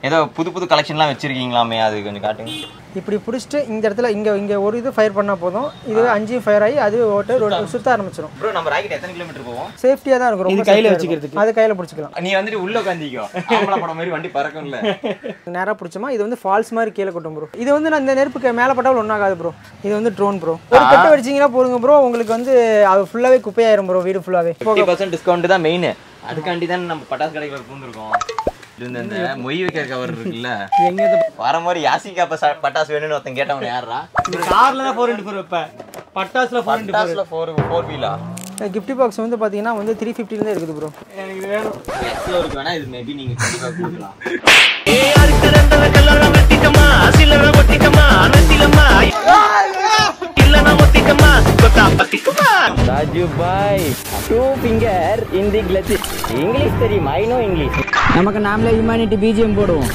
ஏதோ புது புது கலெக்ஷன்லாம் வச்சிருக்கீங்களாமே அது கொஞ்சம் காட்டுங்க இப்படி பிடிச்சிட்டு இந்த இடத்துல இங்கே இங்கே ஒரு இது ஃபயர் பண்ணால் போதும் இது அஞ்சு ஃபயர் ஆகி அது ஓட்டு ரோடு சுத்த ஆரம்பிச்சிடும் ப்ரோ நம்ம ராக்கெட் எத்தனை கிலோமீட்டர் போவோம் சேஃப்டியாக தான் இருக்கும் ரொம்ப கையில safety-ஆ வச்சுக்கிறதுக்கு. இருக்கும். அது கையில் பிடிச்சிக்கலாம் நீ வந்துட்டு உள்ள உட்காந்திக்கோ ஆம்பளை படம் மாதிரி வண்டி பறக்கும்ல நேராக பிடிச்சோமா இது வந்து ஃபால்ஸ் மாதிரி கீழே கொட்டும் ப்ரோ இது வந்து நான் இந்த நெருப்புக்கு மேலே பட்டாலும் ஒன்றாகாது ப்ரோ இது வந்து ட்ரோன் ப்ரோ ஒரு கட்டு அடிச்சிங்கன்னா போடுங்க ப்ரோ உங்களுக்கு வந்து அது ஃபுல்லாகவே குப்பையாயிரும் ப்ரோ வீடு ஃபுல்லாகவே ஃபிஃப்டி பர்சன்ட் டிஸ்கவுண்ட் தான் மெயின் அதுக்காண்டி தான் நம்ம பட்டாசு கடைக்குள்ள பூந்துருக்கோம் இது இந்த இந்த மொய் வைக்கிற கவர் இருக்குல்ல எங்க இது வர மாதிரி யாசிக்கு அப்ப பட்டாசு வேணும்னு ஒருத்தன் கேட்டவன் யாரா கார்ல தான் ஃபோர் இன்ட்டு ஃபோர் வைப்பேன் பட்டாசுல ஃபோர் இன்ட்டு பட்டாசுல ஃபோர் ஃபோர் வீலா கிஃப்ட் பாக்ஸ் வந்து பார்த்தீங்கன்னா வந்து த்ரீ ஃபிஃப்டிலேருந்து இருக்குது ப்ரோ எனக்கு இது வேணும் எக்ஸ்ல இருக்கு வேணா இது மேபி நீங்க கண்டிப்பா கொடுக்கலாம் ராஜு பாய் two finger in the clutch English தெரியும் ஐ நோ இங்கிலீஷ் நமக்கு நாமளே ஹியூமானிட்டி பிஜிஎம் போடுவோம்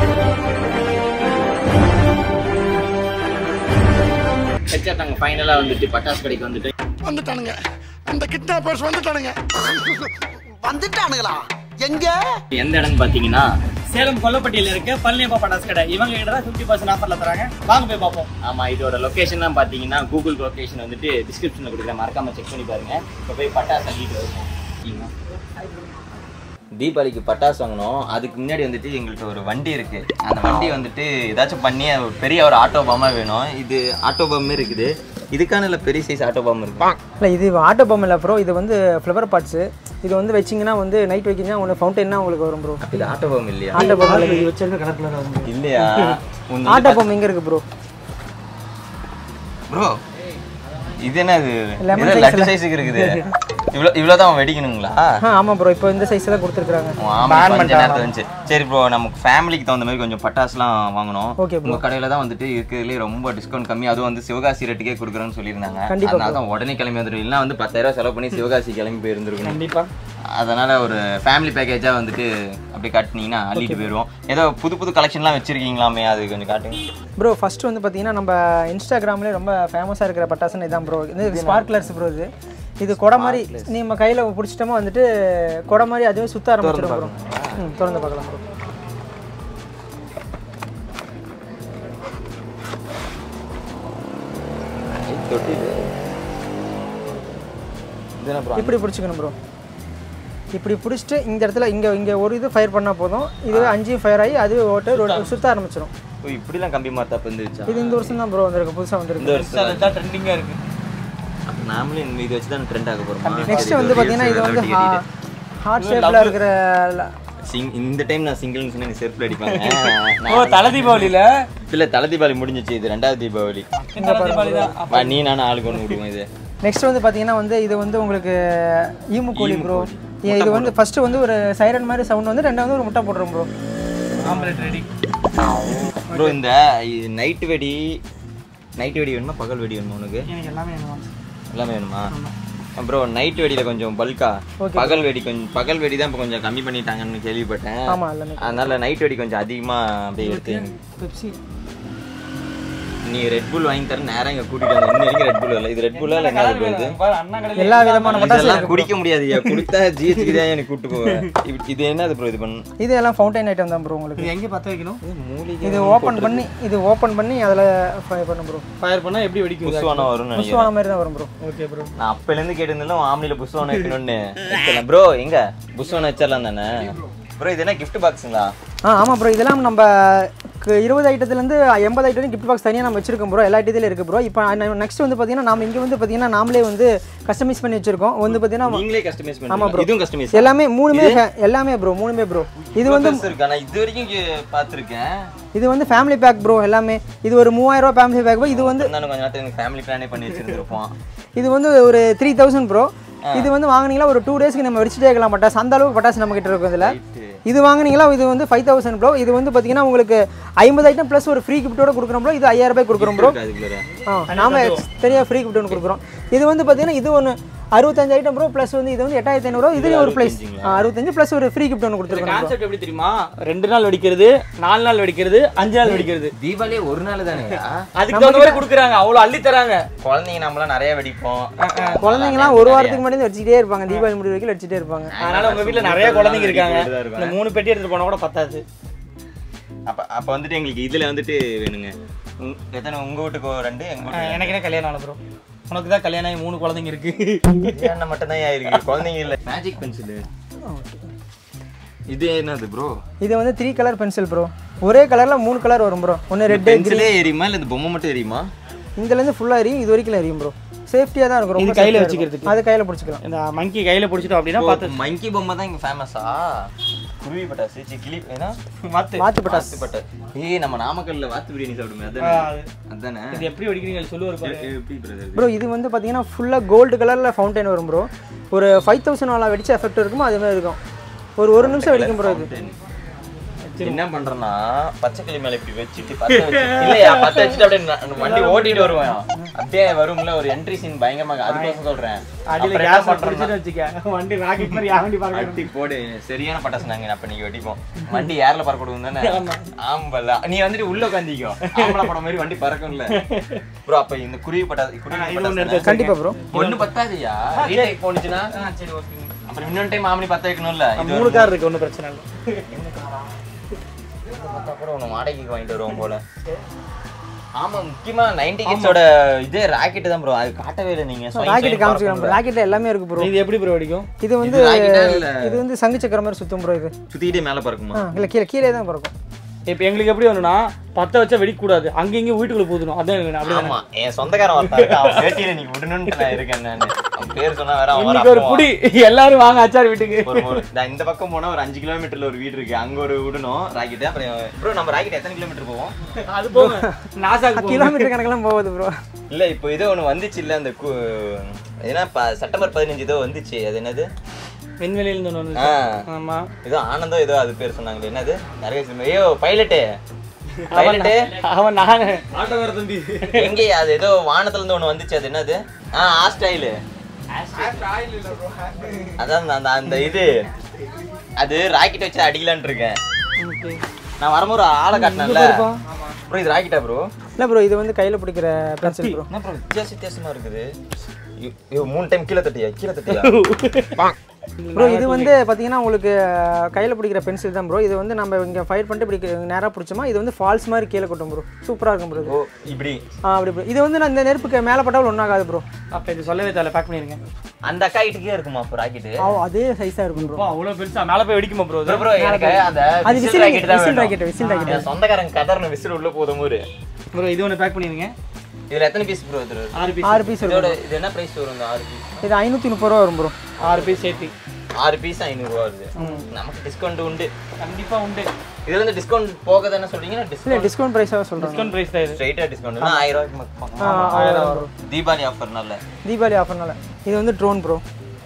ஹெச்ஆர் நாங்க ஃபைனலா வந்துட்டு பட்டாசு கடைக்கு வந்துட்டு வந்துட்டானுங்க அந்த கிட்னாப்பர்ஸ் வந்துட்டானுங்க வந்துட்டானுங்களா எங்க எந்த இடம்னு பாத்தீங்கன்னா சேலம் கொல்லப்பட்டியில இருக்க பழனியப்பா பட்டாசு கடை இவங்க கிட்ட தான் ஃபிஃப்டி பர்சன்ட் ஆஃபர்ல தராங்க வாங்க போய் பார்ப்போம் ஆமா இதோட லொகேஷன்லாம் பாத்தீங்கன்னா கூகுள் லொகேஷன் வந்துட்டு டிஸ்கிரிப்ஷன்ல கொடுக்குறேன் மறக்காம செக் பண்ணி பாருங்க இப்போ போய் பட்டாசு அள்ளிட்டு வருவோம் சரிங்களா? தீபாவளிக்கு பட்டாசு வாங்கினோம் அதுக்கு முன்னாடி வந்துட்டு எங்கள்கிட்ட ஒரு வண்டி இருக்கு அந்த வண்டி வந்துட்டு ஏதாச்சும் பண்ணி ஒரு பெரிய ஒரு ஆட்டோ பாமா வேணும் இது ஆட்டோ பாம் இருக்குது இதுக்கான இல்ல பெரிய சைஸ் ஆட்டோ பாம் இருக்கு இல்லை இது ஆட்டோ பம் இல்லை ப்ரோ இது வந்து ஃப்ளவர் பார்ட்ஸு இது வந்து வச்சிங்கன்னா வந்து நைட் வைக்கிங்கன்னா உங்களுக்கு ஃபவுண்டெயின்னா உங்களுக்கு வரும் ப்ரோ இது ஆட்டோ பாம் இல்லையா ஆட்டோ பம் இது வச்சிருக்க கலர் கலர் வந்து இல்லையா ஆட்டோ பம் எங்கே இருக்குது ப்ரோ ப்ரோ இது என்ன இது Lemon இது size லட்டு ல. சைஸுக்கு இருக்குது இவ்வளோ இவ்வளோ தான் வெடிக்கணுங்களா ஆ ஆமாம் ப்ரோ இப்போ இந்த சைஸ் தான் கொடுத்துருக்காங்க ஆமா, கொஞ்ச நேரத்துல வந்துச்சு. சரி ப்ரோ நமக்கு ஃபேமிலிக்கு தகுந்த மாதிரி கொஞ்சம் பட்டாசுலாம் வாங்கணும் Okay bro. உங்க கடையில தான் வந்துட்டு இருக்கிறதுலே ரொம்ப டிஸ்கவுண்ட் கம்மி அதுவும் வந்து சிவகாசி ரேட்டுக்கே கொடுக்குறேன்னு சொல்லியிருந்தாங்க கண்டிப்பா அதனால தான் உடனே கிளம்பி வந்துடும் இல்லைன்னா வந்து பத்தாயிரம் ரூபாய் செலவு பண்ணி சிவகாசி கிளம்பி போயிருந்துருக்கணும் கண்டிப்பா அதனால ஒரு ஃபேமிலி பேக்கேஜா வந்துட்டு அப்படியே காட்டினீங்கன்னா அள்ளிட்டு போயிடுவோம் ஏதோ புது புது கலெக்ஷன்லாம் வச்சிருக்கீங்களாமே அது கொஞ்சம் காட்டுங்க ப்ரோ ஃபர்ஸ்ட் வந்து பார்த்தீங்கன்னா நம்ம இன்ஸ்டாகிராம்லேயே ரொம்ப ஃபேமஸாக இருக்கிற பட்டாசுன்னு இதான் ப்ரோ இது ஸ்பார்க்லர்ஸ் ப்ரோ இது இது கொடை மாதிரி நம்ம கையில் பிடிச்சிட்டோமா வந்துட்டு கொடை மாதிரி அதுவே சுத்த ஆரம்பிச்சிடும் ப்ரோ ம் திறந்து பார்க்கலாம் ப்ரோ தொட்டிட்டு இது என்ன bro? இப்படி பிடிச்சிக்கணும் ப்ரோ இப்படி பிடிச்சிட்டு இந்த இடத்துல இங்கே இங்கே ஒரு இது ஃபயர் பண்ணால் போதும் இதுவே அஞ்சு ஃபயர் ஆகி அது ஓட்டு ரோடு சுத்த ஆரம்பிச்சிடும் ஓ, இப்படிலாம் கம்பி மாத்தாப்பு இருந்துச்சா இது இந்த வருஷம் தான் ப்ரோ வந்திருக்கு புதுசாக இந்த வந்திருக்கு வருஷம் அதுதான் ட்ரெண்டிங்கா இருக்கு அப்ப நாமளும் இந்த இது வச்சு தான் ட்ரெண்ட் ஆக போறோம் நெக்ஸ்ட் வந்து பார்த்தீங்கன்னா இது வந்து ஹார்ட் ஷேப்பில் இருக்கிற சிங் இந்த டைம் நான் சிங்கிள்னு சொன்னா நீ செருப்புல அடிப்பாங்க ஓ தலை தீபாவளியில இல்ல தலை தீபாவளி முடிஞ்சிச்சு இது ரெண்டாவது தீபாவளி இந்த தலை தீபாவளி தான் வா, நீ நானும் ஆளுக்கு ஒன்று விடுவோம் இது நெக்ஸ்ட் வந்து பார்த்தீங்கன்னா வந்து இது வந்து உங்களுக்கு ஈமு கோழி ப்ரோ இது வந்து ஃபர்ஸ்ட் வந்து ஒரு சைரன் மாதிரி சவுண்ட் வந்து ரெண்டாவது ஒரு முட்டை போடுறோம் ப்ரோ ஆம்லெட் ரெடி ப்ரோ இந்த நைட் வெடி நைட் வெடி வேணுமா பகல் வெடி வேணுமா உனக்கு எனக்கு எல்லாமே வேணும் எல்லாமே வேணுமா ப்ரோ நைட் வெடியில கொஞ்சம் பல்கா பகல் வெடி கொஞ்சம் பகல் வெடி தான் இப்போ கொஞ்சம் கம்மி பண்ணிட்டாங்கன்னு கேள்விப்பட்டேன் ஆமாம் எல்லாமே அதனால நைட் வெடி கொஞ்சம் அதிகமா அப்படியே எடுத்து பெப்சி நீ ரெட் புல் வாங்கி தர நேரம் இங்க கூட்டிட்டு வந்து இன்ன வரைக்கும் ரெட் புல் இல்லை இது ரெட் புல்லா இல்லை என்ன bro இது அண்ணா கடையில் எல்லா விதமான பட்டாசு இதெல்லாம் குடிக்க முடியாதுயா குடித்தா ஜிஹெச்க்கு தான் எனக்கு கூட்டு போவேன் இப்ப- இது என்னது ப்ரோ இது பண்ணு இது எல்லாம் ஃபவுண்டைன் ஐட்டம் தான் ப்ரோ உங்களுக்கு இது எங்க பத்த வைக்கணும் இது ஓப்பன் பண்ணி இது ஓப்பன் பண்ணி அதில் ஃபயர் பண்ணும் ப்ரோ ஃபயர் பண்ணா எப்படி வெடிக்கும் புஷ்வானம் வரும்னு நினைக்கிறேன் புஷ்வான மாதிரி தான் வரும் ப்ரோ ஓகே ப்ரோ நான் அப்பையிலேருந்து கேட்டிருந்தாலும் ஆம்னியில் புஷ்வானம் வைக்கணும்னு வச்சிடலாம் ப்ரோ எங்க புஷ்வானம் வச்சிடலாம் தானே ப்ரோ இது என்ன gift பாக்ஸுங்களா ஆ ஆமாம் ப்ரோ இதெல்லாம் நம்ம கு- இருபது ஐட்டத்துலேருந்து எண்பது ஐட்டம் கிஃப்ட் பாக்ஸ் தனியாக நம்ம வச்சிருக்கோம் ப்ரோ எல்லா ஐட்டத்திலும் இருக்குது ப்ரோ இப்போ நெக்ஸ்ட் வந்து பார்த்தீங்கன்னா நம்ம இங்கே வந்து பார்த்தீங்கன்னா நாமளே வந்து கஸ்டமைஸ் பண்ணி வச்சிருக்கோம் வந்து பார்த்தீங்கன்னா நீங்களே கஸ்டமைஸ் ஆமா பண்ணுங்க bro. இதுவும் கஸ்டமைஸ் எல்லாமே மூணுமே fa- எல்லாமே ப்ரோ மூணுமே ப்ரோ இது வந்து இருக்கு ஆனா இது வரைக்கும் இங்க பார்த்துருக்கேன் இது வந்து ஃபேமிலி பேக் ப்ரோ எல்லாமே இது ஒரு மூவாயிரம் ரூபா ஃபேமிலி பேக் இது வந்து இருந்தாலும் கொஞ்ச நேரத்தில் எனக்கு ஃபேமிலி பிளானே பண்ணி வச்சிருந்துருப்போம் இது வந்து ஒரு த்ரீ தௌசண்ட் ப்ரோ இது வந்து வாங்குனீங்களா ஒரு டூ டேஸ்க்கு நம்ம வெடிச்சிட்டே இருக்கலாம் பட்டாசு அந்த அளவுக்கு பட்டாசு நம்ம கிட்ட இருக்கும் இதில் இது வாங்குனீங்களா இது வந்து ஃபைவ் தௌசண்ட் ப்ரோ இது வந்து பார்த்தீங்கன்னா உங்களுக்கு ஐம்பது ஐட்டம் ப்ளஸ் ஒரு ஃப்ரீ கிஃப்ட்டோட கொடுக்குறோம் ப்ரோ இது ஐயாயிரம் ரூபாய் கொடுக்குறோம் ப்ரோ அதுக்குள்ள ஆ நாம தெரியா ஃப்ரீ கிஃப்ட் ஒன்று கொடுக்குறோம் இது வந்து பார்த்தீங்கன்னா இது ஒன்று அறுபத்தஞ்சு ஐட்டம் ப்ரோ ப்ளஸ் வந்து இது வந்து எட்டாயிரத்தி ஐநூறுரூவா இதுலேயும் ஒரு ப்ளஸ் அறுபத்தஞ்சு ப்ளஸ் ஒரு ஃப்ரீ கிஃப்ட் ஒன்று கொடுத்துருக்கோம் bro. கான்செப்ட் எப்படி தெரியுமா ரெண்டு நாள் வெடிக்கிறது நாலு நாள் வெடிக்கிறது அஞ்சு நாள் வெடிக்கிறது தீபாவளி ஒரு நாள் தானே அதுக்கு தகுந்த மாதிரி கொடுக்குறாங்க அவ்வளோ அள்ளி தராங்க குழந்தைங்க நம்மளாம் நிறைய வெடிப்போம் குழந்தைங்களாம் ஒரு வாரத்துக்கு முன்னாடி வச்சுக்கிட்டே இருப்பாங்க தீபாவளி முடிவு வரைக்கும் வச்சுட்டே இருப்பாங்க அதனால உங்க வீட்ல நிறைய குழந்தைங்க இருக்காங்க இந்த மூணு பெட்டி எடுத்துட்டு போனா கூட பத்தாது அப்ப அப்ப வந்துட்டு எங்களுக்கு இதுல வந்துட்டு வேணுங்க உங்க- எத்தனை உங்க வீட்டுக்கு ஒரு ரெண்டு எங்க வீட்டுக்கு எனக்கு என்ன கல்யாணம் ஆன ப்ரோ உனக்கு தான் கல்யாணம் ஆகி மூணு குழந்தைங்க இருக்கு என்ன மட்டும் தான் இருக்கு குழந்தைங்க இல்ல மேஜிக் பென்சில் இது என்னது ப்ரோ இது வந்து த்ரீ கலர் பென்சில் ப்ரோ ஒரே கலரில் மூணு கலர் வரும் ப்ரோ ஒன்று ரெட்டு பென்சிலே எரியுமா இல்ல இந்த பொம்மை மட்டும் எரியுமா இதுலேருந்து ஃபுல்லாக எரியும் இது வரைக்கும் எரியும் ப்ரோ சேஃப்டியாக தான் இருக்கும் ரொம்ப இது கையில safety ஆ வச்சுக்கிறதுக்கு. இருக்கும். அது கையில் பிடிச்சிக்கலாம் இந்த மங்கி கையில பிடிச்சிட்டோம் அப்படின்னா பார்த்து மங்கி பொம்மை தான் இங்க ஃபேமஸா குருவி பட்டாசு சி கிளி ஏன்னா மாத்து மாத்து பட்டாசு வாத்து பட்டாசு ஏய் நம்ம நாமக்கல்ல வாத்து பிரியாணி சாப்பிடுமே ஆ, அதானே அது. அதானே இது எப்படி வெடிக்கிறீங்க சொல்லுவார் பாரு எ- எப்படி பிரதர் ப்ரோ இது வந்து பார்த்தீங்கன்னா ஃபுல்லாக கோல்டு கலரில் ஃபவுண்டைன் வரும் ப்ரோ ஒரு ஃபைவ் தௌசண்ட் வாலா வெடிச்ச எஃபெக்ட் இருக்குமோ அதே மாதிரி இருக்கும் ஒரு ஒரு நிமிஷம் வெடிக்கும் ப்ரோ இது என்ன பண்றேன்னா பச்சை கிளி மேல இப்படி வச்சுட்டு பத்த வச்சு இல்லையா பத்த வச்சுட்டு அப்படியே ந- வண்டி ஓட்டிட்டு வருவேன் அப்படியே வரும்ல ஒரு என்ட்ரி சீன் பயங்கரமா அதுக்கோசம் சொல்றேன் அடியில அப்புறம் என்ன கேஸ் பண்றேன்னா, பிடிச்சிட்டு வச்சுக்க வண்டி ராக்கெட் மாதிரி யா வண்டி பார்க்க அடி போடு சரியான பட்டாசு நாங்க அப்ப நீங்க வெடிப்போம் வண்டி ஏர்ல பறக்க விடுவோம் தானே ஆம்பல்ல நீ வந்துட்டு உள்ள உட்காந்திக்கோ ஆம்பளை படம் மாதிரி வண்டி பறக்கும்ல ப்ரோ அப்ப இந்த குருவி பட்டாசு குருவி இது ஒண்ணு பட்டாசு எடுத்து கண்டிப்பாக ப்ரோ ஒண்ணு பத்தாதுயா ரீடேக் போனுச்சுன்னா சரி ஓகே அப்புறம் இன்னொரு டைம் ஆமணி பத்த வைக்கணும்ல இது மூணு கார் இருக்கு ஒன்றும் பிரச்சனை இல்லை பார்த்தா கூட உன்னை வாடகைக்கு வாங்கிட்டு வருவோம் போல ஆமா முக்கியமா நைன்டி கிட்ஸோட இது ராக்கெட் தான் ப்ரோ அது காட்டவே இல்லை நீங்க swing, ராக்கெட் swing காமிச்சிக்கலாம் ப்ரோ பறக்கும்ல. ராக்கெட்டில் எல்லாமே இருக்கு ப்ரோ இது எப்படி ப்ரோ வெடிக்கும் இது வந்து இது ராக்கெட்டா இல்ல இது வந்து சங்கு சக்கர மாதிரி சுத்தும் ப்ரோ இது சுத்திக்கிட்டே மேல பறக்குமா ஆ இல்லை கீழே கீழே தான் பறக்கும் இப்போ எங்களுக்கு எப்படி வேணும்னா பத்த வச்சா வெடிக்கக்கூடாது அங்க இங்க வீட்டுக்குள்ள போதுணும் அதான் எனக்கு வேணும் அப்படி ஆமா என் சொந்தக்காரன் ஒருத்தன் இருக்கான். அவன் பேட்டியில நீங்க விடணும்னு நான் இருக்கேன் நானு அவன் பேர் சொன்னா வேற அவன் இன்னைக்கு ஒரு அப்பா. புடி எல்லாரும் வாங்க அச்சார் வீட்டுக்கு ஒரு ஒரு நான் இந்த பக்கம் போனா ஒரு அஞ்சு கிலோமீட்டர்ல ஒரு வீடு இருக்கு அங்க ஒரு விடணும் ராக்கெட் அப்புறம் ப்ரோ நம்ம ராக்கெட் எத்தனை கிலோமீட்டர் போவோம் அது போங்க நாசாக்கு போங்க கிலோமீட்டர் கணக்கெல்லாம் போகுது ப்ரோ இல்ல இப்போ இதோ ஒண்ணு வந்துச்சு இல்ல அந்த கு- ஏன்னா ப- செப்டம்பர் பதினஞ்சு இதோ வந்துச்சு அது என்னது விண்வெளியில இருந்து ஒண்ணு வந்து ஆ ஆமா ஏதோ ஆனந்தம் ஏதோ அது பேர் சொன்னாங்களே என்னது நிறைய சினிமா ஐயோ பைலட்டு பைலட்டு அவன் நான் ஆட்டோக்கார தம்பி எங்க அது ஏதோ வானத்துல இருந்து ஒண்ணு வந்துச்சு அது என்னது ஆ ஆஸ்டாயில் அதான் அந்த- அந்த அந்த இது அது ராக்கெட் வச்சு அடிக்கலான்னு இருக்கேன் நான் வரும்போது ஒரு ஆளை காட்டினேன்ல ப்ரோ இது ராக்கெட்டா ப்ரோ இல்லை ப்ரோ இது வந்து கையில் பிடிக்கிற பென்சில் ப்ரோ என்ன ப்ரோ வித்தியாச வித்தியாசமா இருக்குது ஐயோ, ஐயோ மூணு டைம் கீழே தட்டியா கீழே தட்டியா ப்ரோ இது வந்து பார்த்தீங்கன்னா உங்களுக்கு கையில் பிடிக்கிற பென்சில் தான் ப்ரோ இது வந்து நம்ம இங்கே ஃபயர் பண்ணிட்டு இப்படி நேராக பிடிச்சோமா இது வந்து ஃபால்ஸ் மாதிரி கீழே கொட்டும் ப்ரோ சூப்பராக இருக்கும் ப்ரோ இது ஓ இப்படி ஆ அப்படி ப்ரோ இது வந்து நான் இந்த நெருப்புக்கு மேலே பட்டால் ஒன்றாகாது ப்ரோ அப்ப இது சொல்லவே தேவை பேக் பண்ணிருங்க அந்த அக்கா கிட்டக்கே இருக்குமா இப்போ ராக்கெட்டு ஆ அதே சைஸாக இருக்கும் ப்ரோ அப்பா, அவ்வளவு பெருசா மேல போய் வெடிக்குமா ப்ரோ ப்ரோ ப்ரோ எனக்கு அந்த அது விசில் விசில் ராக்கெட் தான் விசில் வேணும் ராக்கெட் விசில் ராக்கெட் என் சொந்தக்காரங்க கதர்னு விசில் உள்ள போதும் ஊரு ப்ரோ இது ஒன்று பேக் பண்ணிருங்க இதுல எத்தனை பீஸ் ப்ரோ இது ஆறு பீஸ் ஆறு பீஸ் இதோட இருக்கும் இது என்ன பிரைஸ் வரும் இந்த ஆறு பீஸ் இது ஐநூற்றி முப்பது ரூபா வரும் ப்ரோ ஆறு பீஸ் சேர்த்து ஆறு பீஸ் ஐநூறுரூவா வருது நமக்கு டிஸ்கவுண்ட் உண்டு கண்டிப்பா உண்டு இதுல இருந்து டிஸ்கவுண்ட் போக தானே சொல்றீங்க இல்லை டிஸ்கவுண்ட் டிஸ்கவுண்ட் ப்ரைஸாக சொல்கிறாங்க டிஸ்கவுண்ட் பிரைஸ் தான் இது ஸ்ட்ரைட்டா டிஸ்கவுண்ட் ஆயிரம் ரூபாய்க்கு மட்டும். ஆயிரம் வரும் தீபாவளி ஆஃபர்னால தீபாவளி ஆஃபர்னால இது வந்து ட்ரோன் ப்ரோ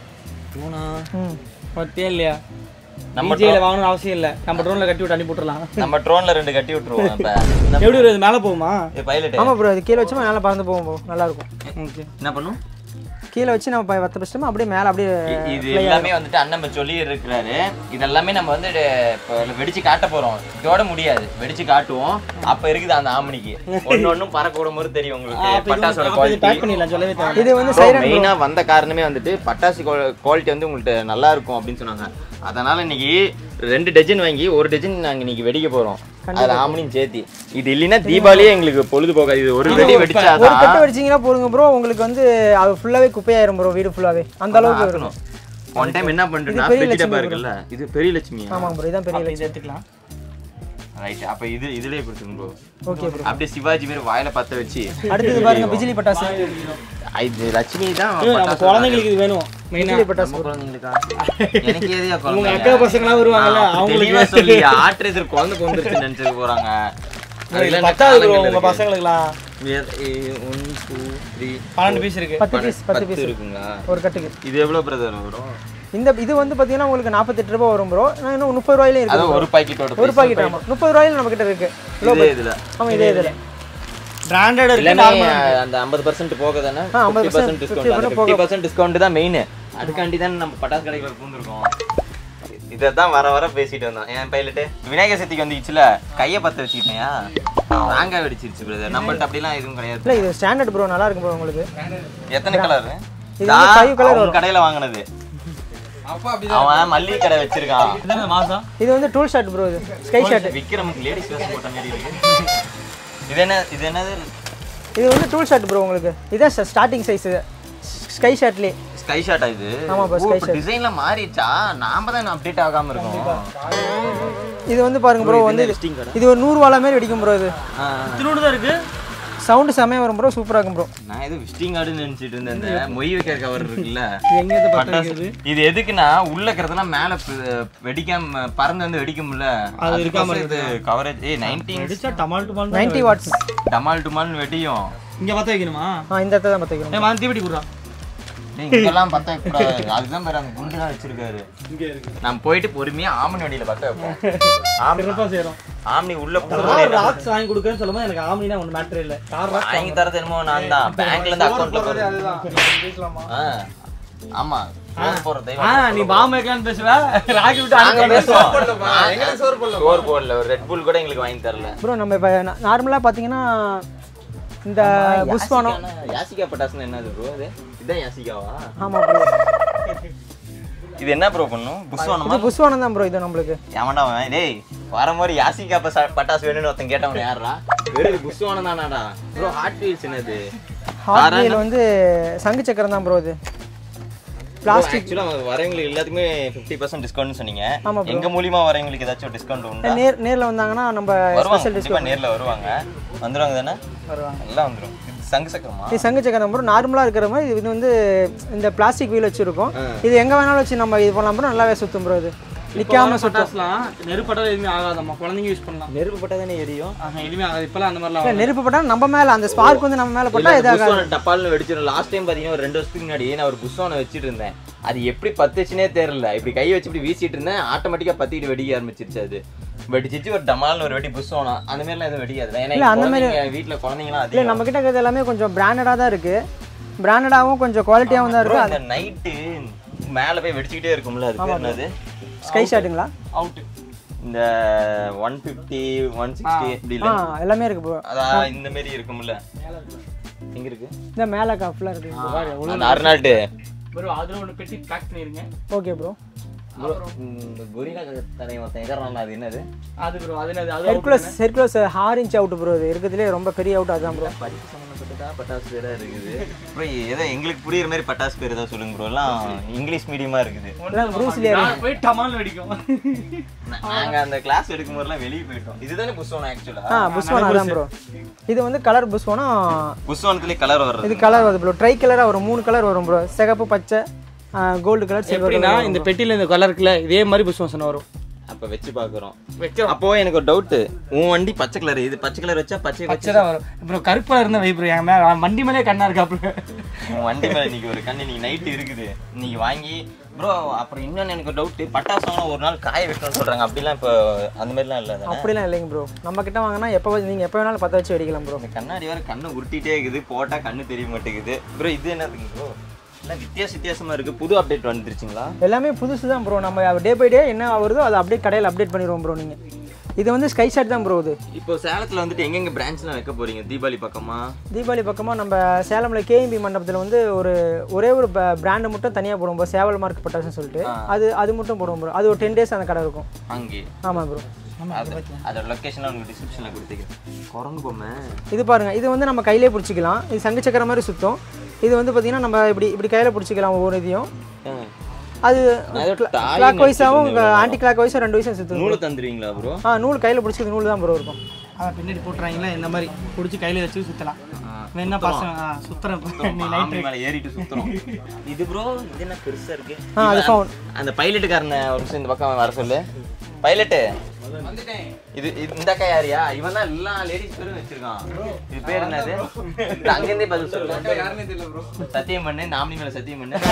ம் பத்தியே இல்லையா நம்ம டிஜேல வாங்கணும்னு அவசியம் இல்லை நம்ம ட்ரோன்ல கட்டி விட்டு அனுப்பி விட்டுறலாம் நம்ம ட்ரோன்ல ரெண்டு கட்டி விட்டுருவோம் இப்ப எப்படி வரும் இது மேல போகுமா இது பைலட் ஆமாம் ப்ரோ இது கீழே வச்சோமா மேலே பறந்து போகும் ப்ரோ நல்லாயிருக்கும் ஓகே என்ன பண்ணும் கீழே வச்சு நம்ம ப- பத்து பஸ்டமா அப்படியே மேலே அப்படியே இ- இது எல்லாமே வந்துட்டு அண்ணன் சொல்லி இருக்கிறாரு இதெல்லாமே நம்ம வந்து இப்போ வெடிச்சு காட்ட போறோம் இதோட முடியாது வெடிச்சு காட்டுவோம் அப்ப இருக்குது அந்த ஆமணிக்கு ஒண்ணு ஒண்ணும் பறக்க விடும் போது தெரியும் உங்களுக்கு பட்டாசோட பேக் குவாலிட்டி பண்ணிடலாம் சொல்லவே தேவை இது வந்து சைரன் மெயினா வந்த காரணமே வந்துட்டு பட்டாசு குவாலிட்டி வந்து உங்கள்ட்ட நல்லா இருக்கும் அப்படின்னு சொன்னாங்க அதனால இன்னைக்கு ரெண்டு டஜன் வாங்கி ஒரு டஜன் நாங்க இன்னைக்கு வெடிக்க போறோம் அதுல ஆமணியும் சேர்த்தி இது இல்லைன்னா தீபாவளியே எங்களுக்கு பொழுது போகாது இது ஒரு வெடி ஒரு வெடிச்சாதான் கட்டு வெடிச்சிங்கன்னா போடுங்க ப்ரோ உங்களுக்கு வந்து அது ஃபுல்லாகவே குப்பையாயிரும் ப்ரோ வீடு ஃபுல்லாகவே அந்த அளவுக்கு இருக்கும் ஒன் டைம் என்ன பண்றேன்னா பெரிய ஃப்ரிட்ஜ் டப்பா லட்சுமி இருக்குல்ல இது பெரிய லட்சுமியா ஆமாம் ப்ரோ இதான் பெரிய இது எடுத்துக்கலாம் ரைட் அப்ப இது இதுலயே கொடுத்துருங்க ப்ரோ ஓகே ப்ரோ அப்படியே சிவாஜி மாதிரி வாயில பத்த வச்சு அடுத்தது பாருங்க பிஜிலி பட்டாசு இது லட்சுமி தான் ஐயோ, நம்ம பட்டாசு குழந்தைங்களுக்கு இது வேணும் மெயினா பிஜிலி பட்டாசு நம்ம குழந்தைங்களுக்கா எனக்கு எதையா உங்க குழந்தைங்க அக்கா பசங்களாம் வருவாங்கல்ல தெளிவா அவங்களுக்கு சொல்லி ஆட்ரேசர் குழந்தை பிறந்துருச்சு நினைச்சிட்டு போறாங்க அதெல்லாம் பத்தாவது bro, காலங்கள்ல உங்க இருக்கு. பசங்களுக்குலாம் ஏ- ஏ- one, two, three, பன்னெண்டு பீஸ் இருக்கு பத்து பீஸ் பத்து பத்து பீஸ் இருக்குங்களா ஒரு கட்டுக்கு இது எவ்வளவு பிரதர் வரும் இந்த இது வந்து பார்த்தீங்கன்னா உங்களுக்கு நாற்பத்தெட்டு ரூபா வரும் ப்ரோ நான் இன்னும் முப்பது ரூபாயிலே அது இருக்கு ஒரு பாக்கெட்டோட ஒரு பாக்கெட் ஆமாம் முப்பது ரூபாயில நம்ம கிட்ட இருக்கு இதே இதுல ஆமாம் இதே இதில் பிராண்டட் இருக்கு எல்லாமே அந்த ஐம்பது பர்சன்ட் போக தானே ஆ, 50% ஃபிஃப்டி பர்சன்ட் டிஸ்கவுண்ட் அந்த 50% ஃபிஃப்டி பர்சன்ட் டிஸ்கவுண்ட் தான் மெயின் அதுக்காண்டி தான் நம்ம பட்டாசு கடைகளை பூந்துருக்கோம் இதை தான் வர வர பேசிட்டு வந்தோம் என் பைலட்டு விநாயகர் சதுர்த்திக்கு வந்துச்சுல கையை பத்த வச்சுக்கிட்டேயா ராங்கா வெடிச்சிருச்சு பிரதர் நம்மள்ட்ட அப்படிலாம் எதுவும் கிடையாது இல்லை இது ஸ்டாண்டர்ட் ப்ரோ நல்லா இருக்கும் ப்ரோ உங்களுக்கு எத்தனை கலர் இது வந்து five colour கடையில வாங்கினது அவன் மல்லிகை கடை வச்சிருக்கான் இதான மாசம் இது வந்து டூல் ஷர்ட் ப்ரோ இது ஸ்கை ஷர்ட் விக்ரமுக்கு லேடிஸ் வேஷம் போட்ட மாதிரி இருக்கு இது என்ன இது என்னது இது வந்து டூல் ஷர்ட் ப்ரோ உங்களுக்கு இதான் ஸ்டார்டிங் சைஸ் ஸ்கை ஷர்ட்லேயே ஸ்கை ஷாட் இது ஆமா bro, sky shirt. டிசைன்ல மாறிடுச்சா நாம தான் அப்டேட் ஆகாம இருக்கோம் இது வந்து பாருங்க ப்ரோ வந்து இது- visiting card. இது ஒரு நூறுவால மாதிரி வெடிக்கும் ப்ரோ இது ஆ, திருநூறு தான் இருக்கு சவுண்டு செமையாக வரும் ப்ரோ சூப்பராக இருக்கும் ப்ரோ நான் இது விசிட்டிங் கார்டுன்னு நினைச்சிட்டு இருந்தேன் இந்த மொய் வைக்கிற கவர் இருக்குல்ல எங்க இருந்து பத்த பட்டாசு வைக்கிறது? இது எதுக்குன்னா உள்ள இருக்கிறதெல்லாம் மேல ப- வெடிக்காம பறந்து வந்து வெடிக்கும்ல அது இருக்காம அதுக்கோசரம் இது கவரேஜ் ஏய் நைன்டீன் அடிச்சா டமால் டுமால் நைன்ட்டி வாட்ஸ் டமால் டுமால்னு வெடியும் இங்க பத்த வைக்கணுமா ஆ இந்த இடத்துல தான் பார்த்துக்கிறோம் ஏ வந்து தீவெட்டி குடுறா டேய், இங்கெல்லாம் பத்த வைக்கக்கூடாது அதுதான் பேர் அந்த குண்டுலாம் வச்சிருக்காரு இங்க இருக்கு நான் போயிட்டு பொறுமையா ஆமணி வண்டியில பத்த வைப்போம் ஆமணி சிறப்பா செய்றோம் ஆம்னி உள்ள கார் போகும்போது ராக்ஸ் வாங்கி கொடுக்கறேன்னு சொல்லும்போது எனக்கு ஆம்னினா ஒண்ணு மேட்டர் இல்ல கார் ராக்ஸ் வாங்கி தரது என்னமோ நான் தான் பேங்க்ல இருந்து அக்கௌண்ட்ல போடுறது ஆ. ஆமா சோறு போடுற தெய்வம். ஆ நீ பாம்பு வைக்கலாம்னு பேசுவ ராக்கி விட்டு நாங்க அனுப்பி பேசுவோம் நான் சோறு போடல ஒரு ரெட் புல் கூட எங்களுக்கு வாங்கி தரல ப்ரோ நம்ம இப்போ நார்மலாக பார்த்தீங்கன்னா இந்த புஷ்வானம் யாசிகானா- யாசிகா பட்டாசுன்னு என்னது ப்ரோ இது இதான் யாசிகாவா ஆமாம் ப்ரோ இது என்ன ப்ரோ பண்ணும் புஷ்வானமா இது புஷ்வானம் தான் ப்ரோ இது நம்மளுக்கு எவன்டா அவன் டேய் வரும்போது யாசிகா பச- பட்டாசு வேணும்னு ஒருத்தன் கேட்டவன் யாரா வெறும் புஷ்வானம் தானாடா ப்ரோ ஹார்ட் வீல்ஸ் என்னது ஹாட் வீல் வந்து சங்கு சக்கரம் தான் ப்ரோ இது பிளாஸ்டிக் ஆக்சுவலாக வரவங்களுக்கு எல்லாத்துக்குமே ஃபிஃப்டி பர்சன்ட் டிஸ்கவுண்ட் சொன்னீங்க ஆமா bro. எங்க மூலியமா வரவங்களுக்கு ஏதாச்சும் டிஸ்கவுண்ட் உண்டா நேர் நேரில் வந்தாங்கன்னா நம்ம வருவாங்க ஸ்பெஷல் கண்டிப்பா டிஸ்கவுண்ட் நேர்ல வருவாங்க வந்துருவாங்க தானே வருவாங்க எல்லாம் வந்துரும் இது சங்கு சக்கரமா இது சங்கு சக்கரம் ப்ரோ நார்மலாக இருக்கிற மாதிரி இது வந்து இந்த பிளாஸ்டிக் வீல் வச்சுருக்கோம் இது எங்கே வேணாலும் வச்சு நம்ம இது பண்ணலாம் ப்ரோ நல்லாவே சுற்றும் ப்ரோ இது நிற்காம சுற்றும் பட்டாசுலாம் நெருப்பட்டாலும் எதுவுமே ஆகாதம்மா குழந்தைங்க யூஸ் பண்ணலாம் நெருப்பு பட்டா தானே எரியும் ஆஹா எதுவுமே ஆகாது இப்பெல்லாம் அந்த மாதிரிலாம் இல்லை நெருப்பு பட்டால் நம்ம மேலே அந்த ஸ்பார்க் வந்து நம்ம மேலே பட்டால் இதாகாது புஷ்வான டப்பால்னு வெடிச்சிடும் லாஸ்ட் டைம் பாத்தீங்கன்னா ஒரு ரெண்டு வருஷத்துக்கு முன்னாடி நான் ஒரு புஷ்வானை வச்சிட்டு இருந்தேன் அது எப்படி பத்துச்சுனே தெரியல இப்படி கை வச்சு இப்படி வீசிட்டு இருந்தேன் ஆட்டோமேட்டிக்கா பத்திட்டு வெடிக்க ஆரம்பிச்சிருச்சு அது வெடிச்சிச்சு ஒரு டமால்னு ஒரு வெடி புஷ்வானம் அந்த மாதிரிலாம் எதுவும் வெடிக்காது ஏன்னா இல்ல, அந்த மாதிரி- குழந்தைங்க வீட்டுல குழந்தைங்களாம் இல்லை அதிகம் நம்ம கிட்ட இருக்கிறது எல்லாமே கொஞ்சம் பிராண்டடாக தான் இருக்குது பிராண்டடாகவும் கொஞ்சம் குவாலிட்டியாகவும் தான் bro, இருக்குது இந்த நைட்டு மேல போய் வெடிச்சுக்கிட்டே இருக்கும்ல அது பேர் என்னது ஸ்கை ஷாட்டுங்களா அவுட் இந்த ஒன் ஃபிஃப்டி ஒன் சிக்ஸ்டி இப்படி ஆ இல்ல எல்லாமே இருக்குது ப்ரோ அதான் இந்த மாதிரி இருக்கும்ல எங்க இருக்கு இந்த மேலே கஃப்லாம் இருக்குது அந்த அருணாட்டு ப்ரோ அதுல ஒன்று பெட்டி பேக் பண்ணிருங்க ஓகே ப்ரோ bro, இந்த கொரிலா தலை ஒருத்தன் எகறான்ல அது என்னது அது ப்ரோ அது என்னது அது ஹெர்குலஸ் ஹெர்குலஸ் ஆறு இன்ச் அவுட் ப்ரோ இது இருக்கிறதுலே ரொம்ப பெரிய அவுட் அதுதான் ப்ரோ படிப்பு சம்மந்தப்பட்டதா பட்டாசு பேரா இருக்குது ப்ரோ ஏதோ எங்களுக்கு புரியுற மாதிரி பட்டாசு பேர் ஏதாவது சொல்லுங்க ப்ரோ எல்லாம் இங்கிலீஷ் மீடியமா இருக்குது எல்லாம் ப்ரூஸ்லியா நான் போய் டமால் வெடிக்கும் நா- நாங்க அந்த கிளாஸ் எடுக்கும் போதெல்லாம் வெளியே போயிட்டோம் இதுதானே புஸ்வானம் ஆக்சுவலா ஆ புஷ்வானா தான் ப்ரோ இது வந்து கலர் புஷ்வானா புஸ்வானத்துலேயே கலர் வர்றது இது கலர் வருது ப்ரோ ட்ரை கலராக வரும் மூணு கலர் வரும் ப்ரோ சிகப்பு பச்சை கோல்டு கலர் சில்வர் எப்படின்னா இந்த பெட்டியில இந்த கலர் இருக்குல்ல இதே மாதிரி புஷ் வாசனை வரும் அப்ப வச்சு பாக்குறோம் வைக்கிறோம் அப்போ எனக்கு ஒரு டவுட் உன் வண்டி பச்சை கலர் இது பச்சை கலர் வச்சா பச்சை பச்சை தான் வரும் அப்புறம் கருப்பா இருந்தா வை ப்ரோ என் மேல வண்டி மேலே கண்ணா இருக்காப்புல உன் வண்டி மேல இன்னைக்கு ஒரு கண்ணு இன்னைக்கு நைட்டு இருக்குது இன்னைக்கு வாங்கி ப்ரோ அப்புறம் இன்னொன்னு எனக்கு டவுட் பட்டாசு வாங்கினா ஒரு நாள் காய வைக்கணும்னு சொல்றாங்க அப்படிலாம் இப்போ அந்த மாதிரிலாம் இல்லை தானே அப்படிலாம் இல்லைங்க ப்ரோ நம்ம கிட்ட வாங்கினா எப்போ நீங்கள் எப்போ வேணாலும் பற்ற வச்சு வெடிக்கலாம் ப்ரோ இந்த கண்ணாடி வேற கண்ணை உருட்டிட்டே இருக்குது போட்டா கண்ணு தெரிய மாட்டேங்குது ப்ரோ இது என்னதுங்க ப்ரோ எல்லாம் வித்தியாச வித்தியாசமா இருக்கு புது அப்டேட் வந்துருச்சுங்களா எல்லாமே புதுசு தான் ப்ரோ நம்ம டே பை டே என்ன வருதோ அதை அப்படியே கடையில் அப்டேட் பண்ணிடுவோம் ப்ரோ நீங்கள் இது வந்து ஸ்கை ஷாட் தான் ப்ரோ இது இப்போ சேலத்துல வந்துட்டு எங்கெங்க பிரான்ச்லாம் வைக்க போறீங்க தீபாவளி பக்கமா தீபாவளி பக்கமாக நம்ம சேலமில் கேஎம்பி மண்டபத்தில் வந்து ஒரு ஒரே ஒரு பிராண்டு மட்டும் தனியாக போடுவோம் ப்ரோ சேவல் மார்க் பட்டாசுன்னு சொல்லிட்டு அது அது மட்டும் போடுவோம் ப்ரோ அது ஒரு டென் டேஸ் அந்த கடை இருக்கும் அங்கே ஆமாம் ப்ரோ அது- அதோட லொக்கேஷன் உங்களுக்கு டிஸ்கிரிப்ஷன்ல கொடுத்துக்கிறேன் குரங்கு பொம்மை இது பாருங்க இது வந்து நம்ம கையிலே பிடிச்சிக்கலாம் இது சங்கு சக்கர மாதிரி சுத்தம் இது வந்து பார்த்தீங்கன்னா நம்ம இப்படி இப்படி கையில் பிடிச்சிக்கலாம் ஒவ்வொரு இதையும் ஆ. அது நான் ஏதோ தாய் கிளாக் வைஸாகவும் நினைச்சிட்டு ஆன்டி கிளாக் வைஸும் ரெண்டு வயசும் சுற்றும் நூலை தந்துருவீங்களா ப்ரோ ஆ நூல் கையில் பிடிச்சிக்கிறது நூல் தான் ப்ரோ இருக்கும் அதான் பின்னாடி போட்டுறாங்களா இந்த மாதிரி பிடிச்சி கையில வச்சு சுத்தலாம் வேணா பசங்க ஆ, சுத்துறேன் நீ லைட் ஆம்பளை மேல ஏறிட்டு சுத்துறோம் இது ப்ரோ இது என்ன பெருசா இருக்கு ஆ அது இவன் ஃபவுன் அந்த பைலட்டுக்காரனை ஒரு நிமிஷம் இந்த பக்கம் வர சொல்லு பைலட்டு இது இது- இந்த அக்கா யாரியா இவன் தான் எல்லா லேடிஸ் பேரும் வச்சிருக்கான் இது பேர் என்னது இது அங்கிருந்தே பதில் சொல்லு சத்தியம் பண்ணு நாமினி மேல சத்தியம் பண்ணு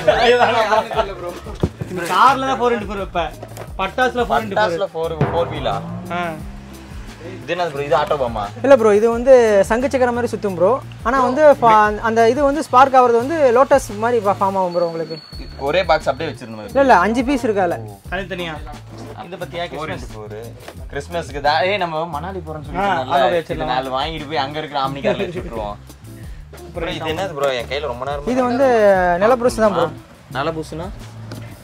கார்ல தான் ஃபோர் இன்ட்டு ஃபோர் வைப்பேன் பட்டாசுல ஃபோர் இன்ட்டு பட்டாசுல ஃபோர் ஃபோர் வீலா இது என்னது ப்ரோ இது ஆட்டோ பாமா இல்லை ப்ரோ இது வந்து சங்கு சக்கர மாதிரி சுற்றும் ப்ரோ ஆனால் வந்து fa- அந்த இது வந்து ஸ்பார்க் ஆகிறது வந்து லோட்டஸ் மாதிரி ஃபார்ம் ஆகும் ப்ரோ உங்களுக்கு ஒரே பாக்ஸ் அப்படியே வச்சிருந்தோம் இல்லை இல்லை அஞ்சு பீஸ் இருக்கால தனித்தனியா இத பத்தியா கிறிஸ்மஸ் போரு கிறிஸ்மஸ்க்கு தான் ஏய் நம்ம மணாலி போறோம்னு ஆ, அங்க போய் சொல்லிட்டு வச்சிடலாம். நாலு வாங்கிட்டு போய் அங்க இருக்கிற ஆம்னி கார்ல வச்சுட்டுருவோம் அப்புறம் இது என்னது ப்ரோ என் கையில ரொம்ப நேரம் இது வந்து நிலப்புரசு தான் ப்ரோ நல்ல புசுனா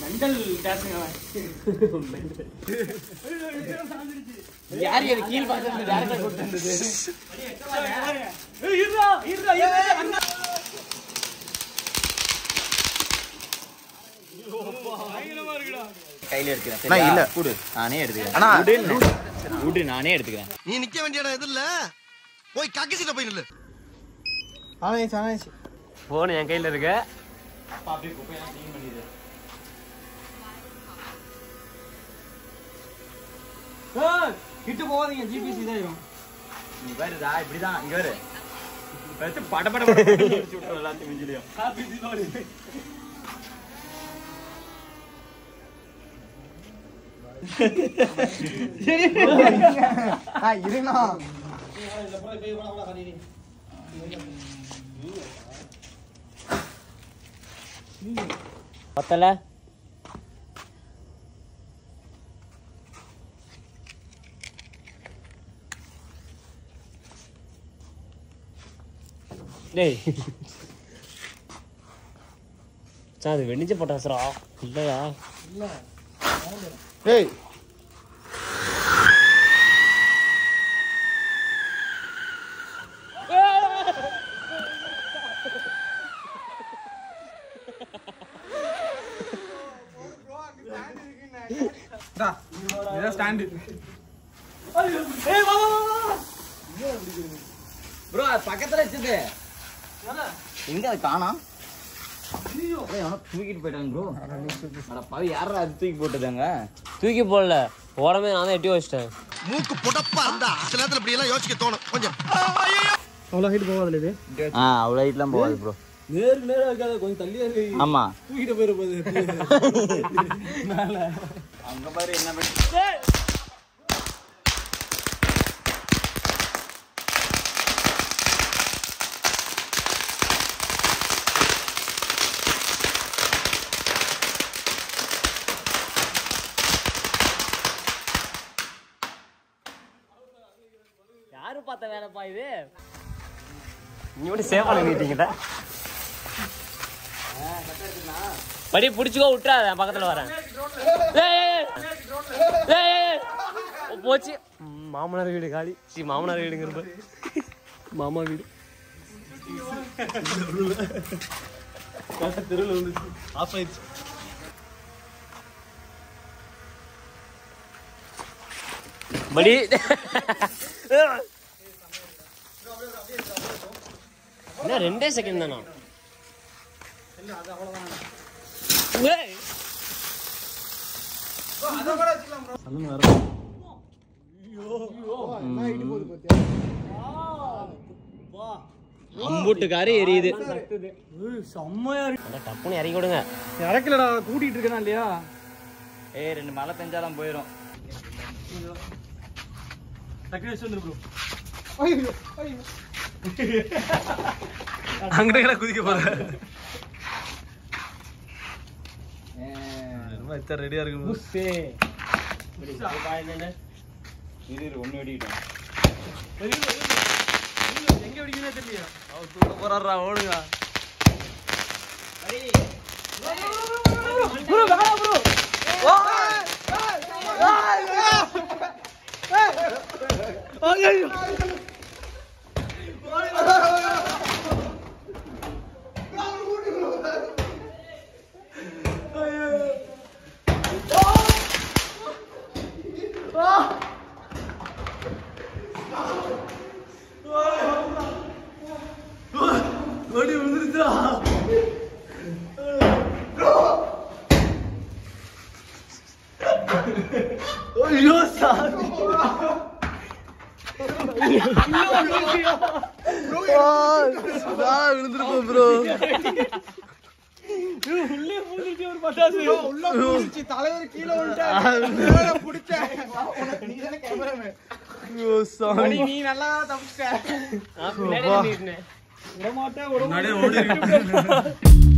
மெண்டல் டேஸுங்க யார் எனக்கு கீழ் பார்த்து டேரக்டா கொடுத்து வந்தது இருடா இருடா இருடா கையில எடுக்கிறேன் நான் இல்ல. கூடு நானே எடுத்துக்கிறேன் அண்ணா. விடு விடு நானே எடுத்துக்கிறேன் நீ நிக்க வேண்டிய இடம் எது இல்ல போய் கக்கசிட்ட போய் நில்லு ஆனாச்சு ஆனாச்சு போன் என் கையில இருக்கு கிட்ட போகாதீங்க ஜிபிசி இதாயிரும் நீ பாருடா இப்படிதான் இங்க பாரு வச்சு பட பட பட படன்னு அடிச்சு விட்டுரும் எல்லாத்தையும் மிஞ்சிலையும் இருண்ணா பத்தல டேய் சார் அது வெடிச்ச பட்டாசுரா இல்லையா ஏய் இதான் ஸ்டாண்டு ப்ரோ அது பக்கத்துல வச்சது எங்க அது காணோம் ஏய், அவனை தூக்கிட்டு போயிட்டாங்க ப்ரோ அட பாவி யாரா அது தூக்கி போட்டுதாங்க தூக்கி போடல உடம்பே நான் தான் எட்டி வச்சிட்டேன் மூக்கு புடப்பா இருந்தா சில நேரத்துல இப்படி எல்லாம் யோசிக்க தோணும் கொஞ்சம் அவ்வளோ ஹைட் போகாதுல இது ஆ அவ்வளோ ஹைட்லாம் போகாது ப்ரோ நேருக்கு நேரா இருக்காது கொஞ்சம் தள்ளியா இருக்கு ஆமா தூக்கிட்டு போயிருப்பது அங்க பாரு என்ன பண்ணி யாரு பார்த்த வேலைப்பா இது நீ மட்டும் சேவ் பண்ண மீட்டிங்கிட்ட படி புடிச்சுக்கோ விட்டுறாத நான் பக்கத்துல வரேன் ஏய், ஏய், ஏய், ஏய், ஏய். போச்சு ம், மாமனார் வீடு காலி சி மாமனார் வீடுங்கிறப்ப மாமா வீடு தெருவில் வந்துச்சு ஆஃப் ஆயிடுச்சு படி என்ன ரெண்டே செகண்ட் தானா ஏய். அம்புட்டுக்காரு எரியுது செம்மையா இருக்கு அட, டப்புன்னு இறக்கி விடுங்க இறக்கலடா கூட்டிட்டு இருக்கேனா இல்லையா ஏய் ரெண்டு மழை பெஞ்சாலும் போயிடும் டக்குனு வச்சு வந்துரு ப்ரோ அங்கிட்ட குதிக்க போறேன் ரொம்ப எத்தனை ரெடியா இருக்கு இது இரு, ஒண்ணு வெடிக்கிட்டோம் எங்க வெடிக்கவே தெரியல போறாரா ஓடுங்க ஓடி விழுந்துருச்சா ஐயோ சாமி விழுந்துருப்போம் ப்ரோ தலைவர் கீழே விழுந்தாரு பிடிச்சேன் ஐயோ சாமி நீ நல்லா தப்பிச்சிட்ட நான் பின்னாடியே நின்னுட்டேன். விட மாட்டேன் விட முன்னாடியே ஓடி இருக்கு